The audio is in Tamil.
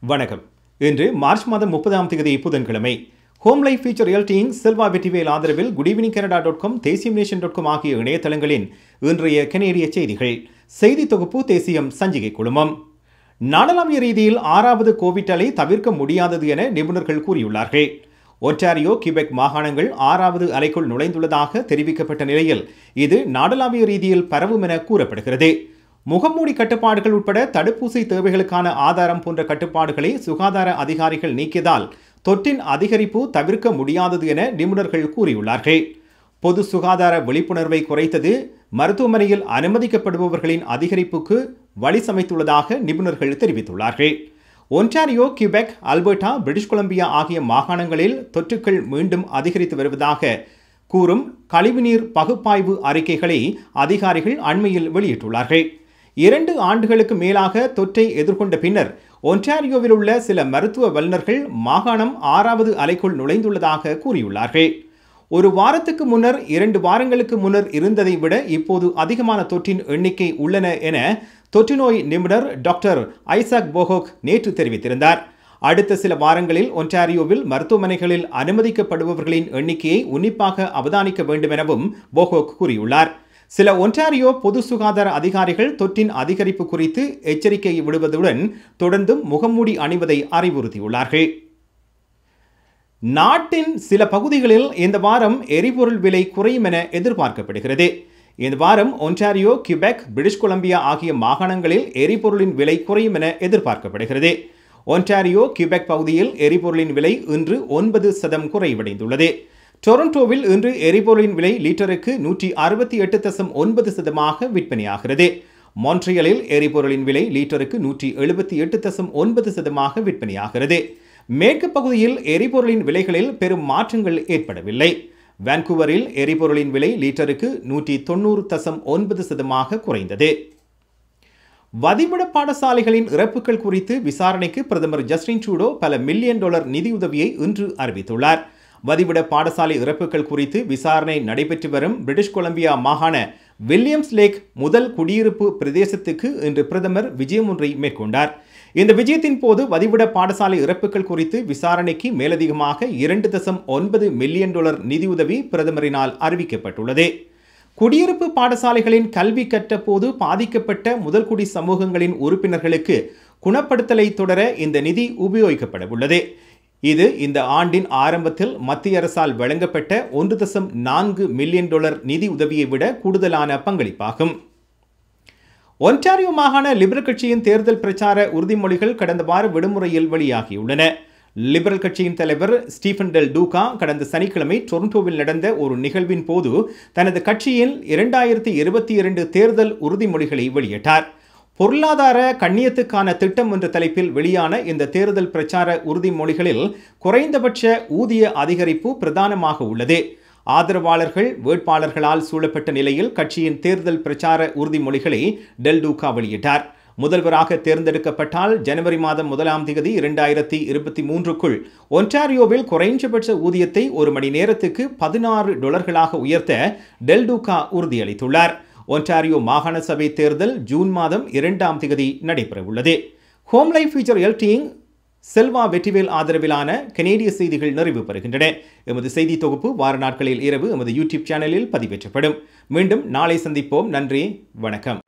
வணக்கம் இன்று மார்ச் மாதம் முப்பதாம் தேதி புதன்கிழமை ஹோம் லைஃப் ஃபீச்சர் ரியல்டியின் செல்வா வெற்றிவேல் ஆதரவில் good evening Canada dot com தேசியம் நேஷன் டாட் காம் ஆகிய இணையதளங்களின் இன்றைய கனேடிய செய்திகள் செய்தி தொகுப்பு தேசியம் சஞ்சிகை குழுமம் நாடளாவிய ரீதியில் ஆறாவது கோவிட் அலை தவிர்க்க முடியாதது என நிபுணர்கள் கூறியுள்ளார்கள் ஒன்டாரியோ கிபெக் மாகாணங்கள் ஆறாவது அலைக்குள் நுழைந்துள்ளதாக தெரிவிக்கப்பட்ட நிலையில் இது நாடளாவிய ரீதியில் பரவும் என கூறப்படுகிறது முகமூடி கட்டுப்பாடுகள் உட்பட தடுப்பூசி தேவைகளுக்கான ஆதாரம் போன்ற கட்டுப்பாடுகளை சுகாதார அதிகாரிகள் நீக்கியதால் தொற்றின் அதிகரிப்பு தவிர்க்க முடியாதது என நிபுணர்கள் கூறியுள்ளார்கள் பொது சுகாதார விழிப்புணர்வை குறைத்தது மருத்துவமனையில் அனுமதிக்கப்படுபவர்களின் அதிகரிப்புக்கு வழி சமைத்துள்ளதாக நிபுணர்கள் தெரிவித்துள்ளார்கள் Ontario Quebec Alberta British Columbia ஆகிய மாகாணங்களில் தொற்றுக்கள் மீண்டும் அதிகரித்து வருவதாக கூறும் கழிவுநீர் பகுப்பாய்வு அறிக்கைகளை அதிகாரிகள் அண்மையில் வெளியிட்டுள்ளார்கள் இரண்டு ஆண்டுகளுக்கு மேலாக தொற்றை எதிர்கொண்ட பின்னர் ஒன்டாரியோவில் உள்ள சில மருத்துவ வல்லுநர்கள் மாகாணம் ஆறாவது அலைக்குள் நுழைந்துள்ளதாக கூறியுள்ளார்கள் ஒரு வாரத்துக்கு முன்னர் இரண்டு வாரங்களுக்கு முன்னர் இருந்ததை விட இப்போது அதிகமான தொற்றின் எண்ணிக்கை உள்ளன என தொற்றுநோய் நிபுணர் டாக்டர் ஐசாக் போஹோக் நேற்று தெரிவித்திருந்தார் அடுத்த சில வாரங்களில் ஒன்டாரியோவில் மருத்துவமனைகளில் அனுமதிக்கப்படுபவர்களின் எண்ணிக்கையை உன்னிப்பாக அவதானிக்க வேண்டும் எனவும் போஹோக் கூறியுள்ளார் சில ஒன்டாரியோ பொது சுகாதார அதிகாரிகள் தொற்றின் அதிகரிப்பு குறித்து எச்சரிக்கை விடுவதுடன் தொடர்ந்தும் முகமூடி அணிவதை அறிவுறுத்தியுள்ளார்கள் நாட்டின் சில பகுதிகளில் இந்த வாரம் எரிபொருள் விலை குறையும் என எதிர்பார்க்கப்படுகிறது இந்த வாரம் ஒன்டாரியோ கியூபெக் பிரிட்டிஷ் கொலம்பியா ஆகிய மாகாணங்களில் எரிபொருளின் விலை குறையும் என எதிர்பார்க்கப்படுகிறது ஒன்டாரியோ கியூபெக் பகுதியில் எரிபொருளின் விலை இன்று ஒன்பது சதம் குறைவடைந்துள்ளது டொரண்டோவில் இன்று எரிபொருளின் விலை லீட்டருக்கு நூற்றி அறுபத்தி எட்டு தசம் ஒன்பது சதமாக விற்பனையாகிறது மான்ட்ரியலில் எரிபொருளின் விலை லீட்டருக்கு நூற்றி எழுபத்தி எட்டு தசம் ஒன்பது சதமாக விற்பனையாகிறது மேற்கு பகுதியில் எரிபொருளின் விலைகளில் பெரும் மாற்றங்கள் ஏற்படவில்லை வான்கூவரில் எரிபொருளின் விலை லீட்டருக்கு நூற்றி தொண்ணூறு தசம் ஒன்பது சதமாக குறைந்தது வதிவிட பாடசாலைகளின் இறப்புகள் குறித்து விசாரணைக்கு பிரதமர் ஜஸ்டின் ட்ரூடோ பல மில்லியன் டாலர் நிதியுதவியை இன்று அறிவித்துள்ளார் வதிவிட பாடசாலை இறப்புகள் குறித்து விசாரணை நடைபெற்று வரும் பிரிட்டிஷ் கொலம்பியா மாகாண வில்லியம்ஸ் லேக் முதல் குடியிருப்பு பிரதேசத்துக்கு இன்று பிரதமர் விஜயம் ஒன்றை மேற்கொண்டார் இந்த விஜயத்தின் போது வதிவிட பாடசாலை இறப்புகள் குறித்து விசாரணைக்கு மேலதிகமாக இரண்டு தசம் ஒன்பது மில்லியன் டாலர் நிதியுதவி பிரதமரினால் அறிவிக்கப்பட்டுள்ளது குடியிருப்பு பாடசாலைகளின் கல்வி கற்ற போது பாதிக்கப்பட்ட முதல்குடி சமூகங்களின் உறுப்பினர்களுக்கு குணப்படுத்தலை தொடர இந்த நிதி உபயோகிக்கப்பட உள்ளது இது இந்த ஆண்டின் ஆரம்பத்தில் மத்திய அரசால் வழங்கப்பட்ட ஒன்று தசம் நான்கு மில்லியன் டாலர் நிதி உதவியை விட கூடுதலான பங்களிப்பாகும் ஒன்டாரியோ மாகாண லிபரல் கட்சியின் தேர்தல் பிரச்சார உறுதிமொழிகள் கடந்த வார விடுமுறையில் வெளியாகியுள்ளன லிபரல் கட்சியின் தலைவர் ஸ்டீஃபன் டெல் டூகா கடந்த சனிக்கிழமை டொரண்டோவில் நடந்த ஒரு நிகழ்வின் போது தனது கட்சியின் இரண்டாயிரத்தி இருபத்தி இரண்டு தேர்தல் உறுதிமொழிகளை வெளியிட்டார் பொருளாதார கண்ணியத்துக்கான திட்டம் என்ற தலைப்பில் வெளியான இந்த தேர்தல் பிரச்சார உறுதிமொழிகளில் குறைந்தபட்ச ஊதிய அதிகரிப்பு பிரதானமாக உள்ளது ஆதரவாளர்கள் வேட்பாளர்களால் சூழப்பட்ட நிலையில் கட்சியின் தேர்தல் பிரச்சார உறுதிமொழிகளை டெல்டூகா வெளியிட்டார் முதல்வராக தேர்ந்தெடுக்கப்பட்டால் ஜனவரி மாதம் முதலாம் தேதி இரண்டாயிரத்தி இருபத்தி மூன்றுக்குள் ஒன்டாரியோவில் குறைந்தபட்ச ஊதியத்தை ஒரு மணி நேரத்துக்கு பதினாறு டாலர்களாக உயர்த்த டெல்டூகா உறுதியளித்துள்ளார் ஒன்டாரியோ மாகாண சபை தேர்தல் ஜூன் மாதம் இரண்டாம் தேதி நடைபெறவுள்ளது ஹோம் லைஃப் ஃபீச்சர் எல்டிங் செல்வா வெற்றிவேல் ஆதரவிலான கனேடிய செய்திகள் நிறைவு பெறுகின்றன எமது செய்தி தொகுப்பு வார நாட்களில் இரவு எமது யூடியூப் சேனலில் பதிவேற்றப்படும் மீண்டும் நாளை சந்திப்போம் நன்றி வணக்கம்